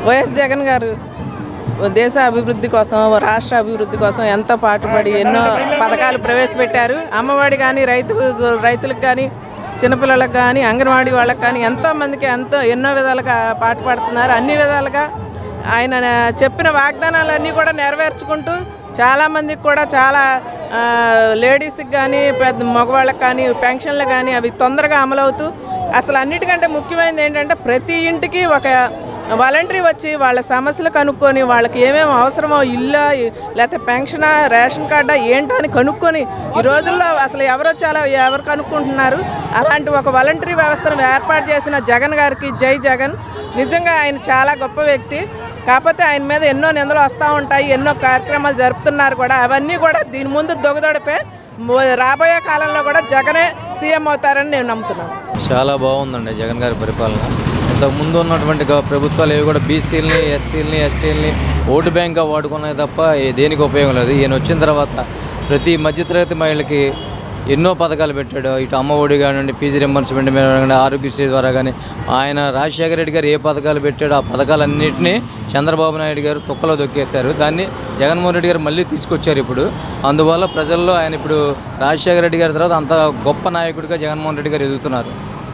YS Jagan గారు దేశ అభివృద్ధి కోసం రాష్ట్ర అభివృద్ధి కోసం ఎంతో పాటుపడి ఎన్నో పథకాలు ప్రవేశపెట్టారు అమ్మఒడి కానీ రైతు రైతులకు కానీ చిన్నపిల్లలకు కానీ అంగన్వాడీ వాళ్ళకి కానీ ఎంతో మందికి ఎంతో ఎన్నో విధాలుగా పాటుపడుతున్నారు అన్ని విధాలుగా ఆయన చెప్పిన వాగ్దానాలన్నీ కూడా నెరవేర్చుకుంటూ చాలామందికి కూడా చాలా ఆ, లేడీస్కి కానీ పెద్ద మగవాళ్ళకి కానీ పెన్షన్లు కానీ అవి తొందరగా అమలవుతూ అసలు అన్నిటికంటే ముఖ్యమైనది ఏంటంటే ప్రతి ఇంటికి ఒక వాలంటరీ వచ్చి వాళ్ళ సమస్యలు కనుక్కొని వాళ్ళకి ఏమేమి అవసరమో ఇల్లా లేకపోతే పెన్షనా రేషన్ కార్డా ఏంటా అని కనుక్కొని ఈ రోజుల్లో అసలు ఎవరు వచ్చాలో ఎవరు కనుక్కుంటున్నారు అలాంటి ఒక వాలంటరీ వ్యవస్థను ఏర్పాటు చేసిన జగన్ గారికి జై జగన్ నిజంగా ఆయన చాలా గొప్ప వ్యక్తి కాకపోతే ఆయన మీద ఎన్నో నిందలు వస్తూ ఉంటాయి ఎన్నో కార్యక్రమాలు జరుపుతున్నారు కూడా అవన్నీ కూడా దీని ముందు దొగదొడిపే రాబోయే కాలంలో కూడా జగనే సీఎం అవుతారని నేను నమ్ముతున్నాను చాలా బాగుందండి జగన్ గారి పరిపాలన ఇంతకు ముందు ఉన్నటువంటి గ- ప్రభుత్వాలు ఏవి కూడా బీసీలని ఎస్సీలని ఎస్టీలని ఓటు బ్యాంక్గా వాడుకున్నాయి తప్ప ఏ- దేనికి ఉపయోగం లేదు ఈయన వచ్చిన తర్వాత ప్రతి మధ్యతరగతి మహిళకి ఎన్నో పథకాలు పెట్టాడు ఇటు అమ్మ ఒడి కానివ్వండి ఫీజు రింబర్స్మెంట్ మీద కానీ ఆరోగ్యశ్రీ ద్వారా కానీ ఆయన రాజశేఖర రెడ్డి గారు ఏ పథకాలు పెట్టాడో ఆ పథకాలన్నింటినీ చంద్రబాబు నాయుడు గారు తొక్కలో దొక్కేశారు దాన్ని జగన్మోహన్ రెడ్డి గారు మళ్ళీ తీసుకొచ్చారు ఇప్పుడు అందువల్ల ప్రజల్లో ఆయన ఇప్పుడు రాజశేఖర రెడ్డి గారి తర్వాత అంత గొప్ప నాయకుడిగా జగన్మోహన్ రెడ్డి గారు ఎదుగుతున్నారు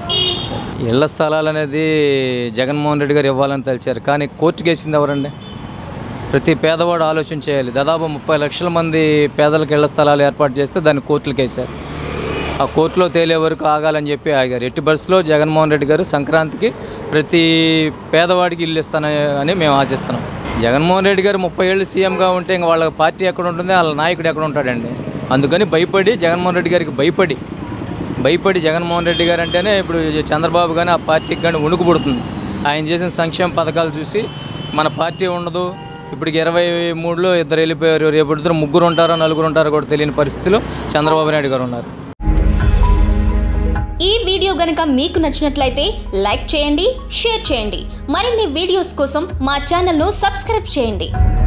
ఇళ్ల స్థలాలు అనేది జగన్మోహన్ రెడ్డి గారు ఇవ్వాలని తలిచారు కానీ కోర్టుకి వేసింది ఎవరండి ప్రతి పేదవాడు ఆలోచన చేయాలి దాదాపు ముప్పై లక్షల మంది పేదలకు ఇళ్ల స్థలాలు ఏర్పాటు చేస్తే దాన్ని కోర్టులకు వేశారు ఆ కోర్టులో తేలే వరకు ఆగాలని చెప్పి ఆగారు ఎట్టి బస్సులో జగన్మోహన్ రెడ్డి గారు సంక్రాంతికి ప్రతి పేదవాడికి ఇల్లు ఇస్తానని అని మేము ఆశిస్తున్నాం జగన్మోహన్ రెడ్డి గారు ముప్పై ఏళ్ళు సీఎంగా ఉంటే ఇంకా వాళ్ళ పార్టీ ఎక్కడ ఉంటుంది వాళ్ళ నాయకుడు ఎక్కడ ఉంటాడండి అందుకని భయపడి జగన్మోహన్ రెడ్డి గారికి భయపడి భయపడి జగన్మోహన్ రెడ్డి గారు అంటేనే ఇప్పుడు చంద్రబాబు కానీ ఆ పార్టీకి కానీ వణుకు పుడుతుంది ఆయన చేసిన సంక్షేమ పథకాలు చూసి మన పార్టీ ఉండదు ఇప్పటికి ఇరవై మూడులో ఇద్దరు వెళ్ళిపోయారు రేపు ఇద్దరు ముగ్గురు ఉంటారో నలుగురు ఉంటారో కూడా తెలియని పరిస్థితిలో చంద్రబాబు నాయుడు గారు ఉన్నారు ఈ వీడియో గనుక మీకు నచ్చినట్లయితే లైక్ చేయండి షేర్ చేయండి మరిన్ని వీడియోస్ కోసం మా ఛానల్ను సబ్స్క్రైబ్ చేయండి